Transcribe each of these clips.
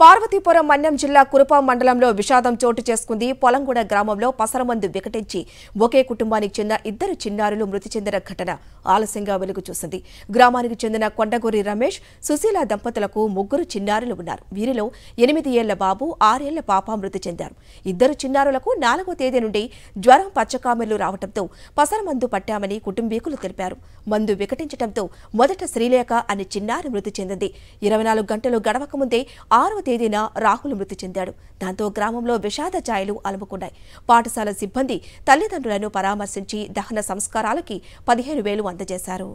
పార్వతీపురం మన్యం జిల్లా కురుపాం మండలంలో విషాదం చోటు చేసుకుంది పొలంగూడ గ్రామంలో పసరమందు వికటించి ఒకే కుటుంబానికి చెందిన ఇద్దరు చిన్నారులు మృతి చెందిన ఘటన ఆలస్యంగా వెలుగు చూసింది గ్రామానికి చెందిన కొండగూరి రమేష్ సుశీల దంపతులకు ముగ్గురు చిన్నారులు ఉన్నారు వీరిలో ఎనిమిది ఏళ్ల బాబు ఆరేళ్ల పాప మృతి చెందారు ఇద్దరు చిన్నారులకు నాలుగో తేదీ నుండి జ్వరం పచ్చకామెర్లు రావడంతో పసరమందు పట్టామని కుటుంబీకులు తెలిపారు మందు వికటించడంతో మొదట శ్రీలేఖ అనే చిన్నారి మృతి చెందింది ఇరవై నాలుగు గంటలు గడవక ముందే ఆరవ తేదీన రాహుల్ మృతి చెందాడు దాంతో గ్రామంలో విషాద ఛాయలు అలుముకున్నాయి పాఠశాల సిబ్బంది తల్లిదండ్రులను పరామర్శించి దహన సంస్కారాలకి పదిహేను వేలు అందజేశారు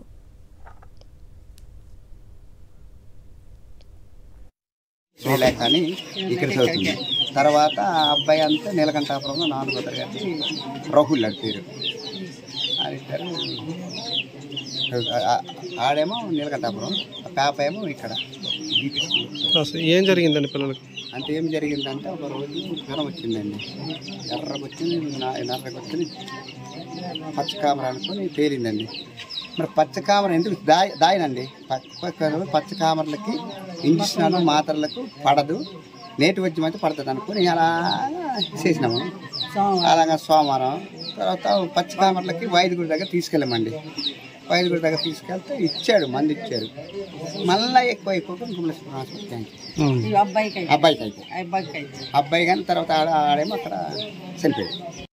శ్రీలేఖ అని ఇక్కడ చదువుతుంది తర్వాత ఆ అబ్బాయి అంతా నీలకంఠాపురంలో నాలుగో తరగతి రాహుల్ అని పేరు వాళ్ళిద్దరు ఆ- ఆ- ఆడేమో నీలకంఠాపురం ఆ పాప ఏమో ఇక్కడ బీపీ స్కూల్ అసలు ఏం జరిగిందండి పిల్లలకి అంటే ఏం జరిగిందంటే ఒక రోజు జ్వరం వచ్చిందండి ఎర్రకు వచ్చింది నా- నర్రకు వచ్చింది పచ్చకామర అనుకొని తేలిందండి మరి పచ్చకామర ఎందుకు దాయి దాయనండి పక్క పచ్చకామరలకి ఇంజక్షన్లు మాత్రలకు పడదు నేటి వచ్చి మంచి పడుతుంది అనుకుని అలా చేసినాము అలాగా సోమవారం తర్వాత పచ్చకామరలకి వైద్యుడి దగ్గర తీసుకెళ్ళామండి వైద్యుడి దగ్గర తీసుకెళ్తే ఇచ్చాడు మంది ఇచ్చాడు మళ్ళీ ఎక్కువ అయిపోయి కుమలేశ్వరం హాస్పిటల్ ఈ అబ్బాయికి అయితే అబ్బాయికి అయితే అబ్బాయికి అయితే అబ్బాయి కానీ తర్వాత ఆడ ఆడేమో అక్కడ చనిపోయాడు